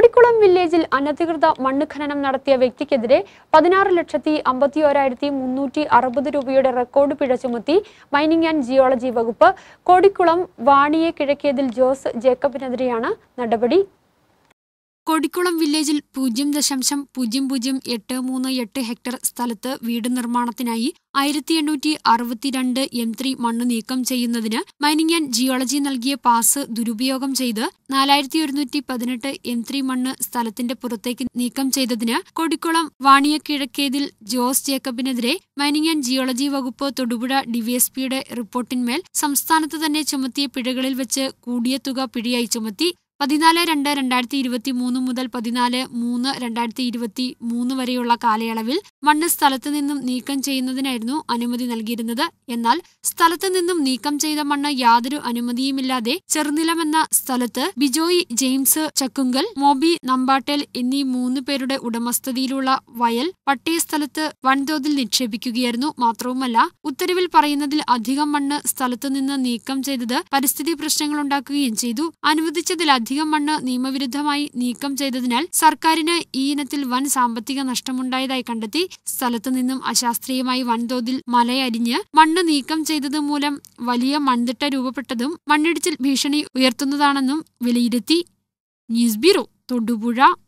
കോടിക്കുളം വില്ലേജിൽ അനധികൃത മണ്ണ് ഖനനം നടത്തിയ വ്യക്തിക്കെതിരെ പതിനാറ് ലക്ഷത്തി അമ്പത്തി ഓരായിരത്തി മുന്നൂറ്റി അറുപത് രൂപയുടെ റെക്കോർഡ് പിഴ ചുമത്തി മൈനിങ് ആൻഡ് ജിയോളജി വകുപ്പ് കോടിക്കുളം വാണിയെ കിഴക്കേതിൽ ജോസ് ജേക്കബിനെതിരെയാണ് നടപടി കൊടിക്കുളം വില്ലേജിൽ പൂജ്യം ദശാംശം പൂജ്യം പൂജ്യം എട്ട് മൂന്ന് എട്ട് ഹെക്ടർ സ്ഥലത്ത് വീട് നിർമ്മാണത്തിനായി ആയിരത്തി എണ്ണൂറ്റി അറുപത്തിരണ്ട് എം ത്രീ മണ്ണ് നീക്കം ചെയ്യുന്നതിന് മൈനിങ് ആൻഡ് ജിയോളജി നൽകിയ പാസ് ദുരുപയോഗം ചെയ്ത് നാലായിരത്തി ഒരുന്നൂറ്റി പതിനെട്ട് എം ത്രീ മണ്ണ് സ്ഥലത്തിന്റെ പുറത്തേക്ക് നീക്കം ചെയ്തതിന് കൊടിക്കുളം വാണിയ കിഴക്കേതിൽ ജോസ് ജേക്കബിനെതിരെ മൈനിങ് ആൻഡ് ജിയോളജി വകുപ്പ് തൊടുപുഴ ഡിവിഎസ്പിയുടെ റിപ്പോർട്ടിന്മേൽ സംസ്ഥാനത്ത് തന്നെ ചുമത്തിയ പിഴകളിൽ വെച്ച് കൂടിയ തുക പിഴയായി ചുമത്തി പതിനാല് രണ്ട് രണ്ടായിരത്തി ഇരുപത്തി മൂന്ന് മുതൽ പതിനാല് മൂന്ന് രണ്ടായിരത്തി ഇരുപത്തി മൂന്ന് വരെയുള്ള കാലയളവിൽ മണ്ണ് സ്ഥലത്ത് നിന്നും നീക്കം ചെയ്യുന്നതിനായിരുന്നു അനുമതി നൽകിയിരുന്നത് എന്നാൽ സ്ഥലത്ത് നിന്നും നീക്കം ചെയ്ത മണ്ണ് യാതൊരു അനുമതിയുമില്ലാതെ ചെറുനിലമെന്ന സ്ഥലത്ത് ബിജോയ് ജെയിംസ് ചക്കുങ്കൽ മോബി നമ്പാട്ടേൽ എന്നീ മൂന്ന് പേരുടെ ഉടമസ്ഥതയിലുള്ള വയൽ പട്ടയ സ്ഥലത്ത് വൻതോതിൽ നിക്ഷേപിക്കുകയായിരുന്നു മാത്രവുമല്ല ഉത്തരവിൽ പറയുന്നതിൽ അധികം മണ്ണ് സ്ഥലത്തു നിന്ന് നീക്കം ചെയ്തത് പരിസ്ഥിതി പ്രശ്നങ്ങളുണ്ടാക്കുകയും ചെയ്തു അനുവദിച്ചതിലധികം മണ്ണ് നിയമവിരുദ്ധമായി നീക്കം ചെയ്തതിനാൽ സർക്കാരിന് ഈ ഇനത്തിൽ വൻ സാമ്പത്തിക നഷ്ടമുണ്ടായതായി കണ്ടെത്തി സ്ഥലത്തു നിന്നും അശാസ്ത്രീയമായി വൻതോതിൽ മലയരിഞ്ഞ് മണ്ണ് നീക്കം ചെയ്തത് മൂലം വലിയ മൺതിട്ട രൂപപ്പെട്ടതും മണ്ണിടിച്ചിൽ ഭീഷണി ഉയർത്തുന്നതാണെന്നും വിലയിരുത്തി ന്യൂസ് ബ്യൂറോ തൊടുപുഴ